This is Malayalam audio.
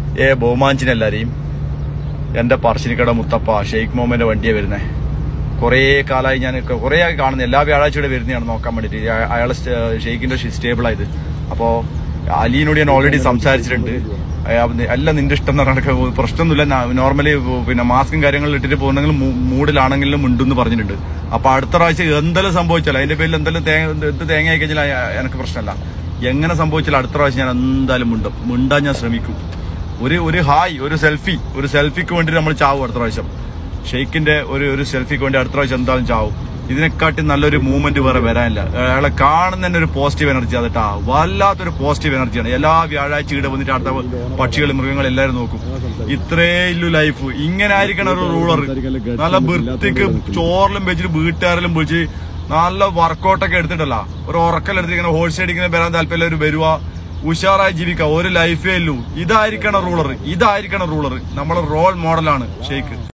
ഏ ബഹുമാനിച്ചിനെല്ലാരെയും എന്റെ പറശ്ശിനിക്കട മുത്തപ്പ ഷെയ്ഖ് മോഹമ്മന്റെ വണ്ടിയെ വരുന്നേ കുറേ കാലമായി ഞാൻ കുറേ ആയി കാണുന്നത് എല്ലാ വ്യാഴാഴ്ചയുടെ വരുന്നതാണ് നോക്കാൻ വേണ്ടിയിട്ട് അയ- അയാളെ സ്റ്റ- ഷെയ്ഖിന്റെ സ്റ്റേബിൾ ആയത് അപ്പോ അലീനോട് ഞാൻ ഓൾറെഡി സംസാരിച്ചിട്ടുണ്ട് അയാ- എല്ലാം നിന്റെ ഇഷ്ടം എന്ന് പറഞ്ഞിട്ട് പ്രശ്നമൊന്നുമില്ല നോർമലി പിന്നെ മാസ്കും കാര്യങ്ങളും ഇട്ടിട്ട് പോകുന്നെങ്കിലും മൂഡിലാണെങ്കിലും ഉണ്ടെന്ന് പറഞ്ഞിട്ടുണ്ട് അപ്പൊ അടുത്ത പ്രാവശ്യം എന്തെല്ലാം സംഭവിച്ചാലും അതിന്റെ പേരിൽ എന്തെല്ലാം തേങ്ങ എന്ത് തേങ്ങ ആയി കഴിഞ്ഞാൽ അയ- എനിക്ക് പ്രശ്നമല്ല എങ്ങനെ സംഭവിച്ചാലും അടുത്ത പ്രാവശ്യം ഞാൻ എന്തായാലും മിണ്ടും മിണ്ടാൻ ഞാൻ ശ്രമിക്കും ഒരു ഒരു ഹായ് ഒരു സെൽഫി ഒരു സെൽഫിക്ക് വേണ്ടി നമ്മൾ ചാവും അടുത്ത പ്രാവശ്യം ഷെയ്ഖിന്റെ ഒരു ഒരു സെൽഫിക്ക് വേണ്ടി അടുത്ത പ്രാവശ്യം എന്തായാലും ചാവും ഇതിനെക്കാട്ടി നല്ലൊരു മൂവ്മെന്റ് വേറെ വരാനില്ല അയാളെ കാണുന്ന തന്നെ ഒരു പോസിറ്റീവ് എനർജി അതിട്ടാ വല്ലാത്തൊരു പോസിറ്റീവ് എനർജിയാണ് എല്ലാ വ്യാഴാഴ്ച ഇവിടെ വന്നിട്ട് അടുത്ത പക്ഷികൾ മൃഗങ്ങൾ എല്ലാവരും നോക്കും ഇത്രേ ഇല്ലു ലൈഫ് ഇങ്ങനെ ആയിരിക്കണം ഒരു റൂളർ നല്ല വൃത്തിക്ക് ചോറിലും വെച്ചിട്ട് വീട്ടുകാരെല്ലാം വിളിച്ച് നല്ല വർക്കൗട്ടൊക്കെ എടുത്തിട്ടല്ല ഒരു ഉറക്കലെടുത്ത് ഇങ്ങനെ ഹോൾസ് അടിക്കുന്ന വരാൻ താല്പര്യം ഒരു വരുക ഉഷാറായി ജീവിക്കുക ഒരു ലൈഫേ ഉള്ളൂ ഇതായിരിക്കണം റൂളർ ഇതായിരിക്കണം റൂളർ നമ്മളെ റോൾ മോഡലാണ് ഷെയ്ഖ്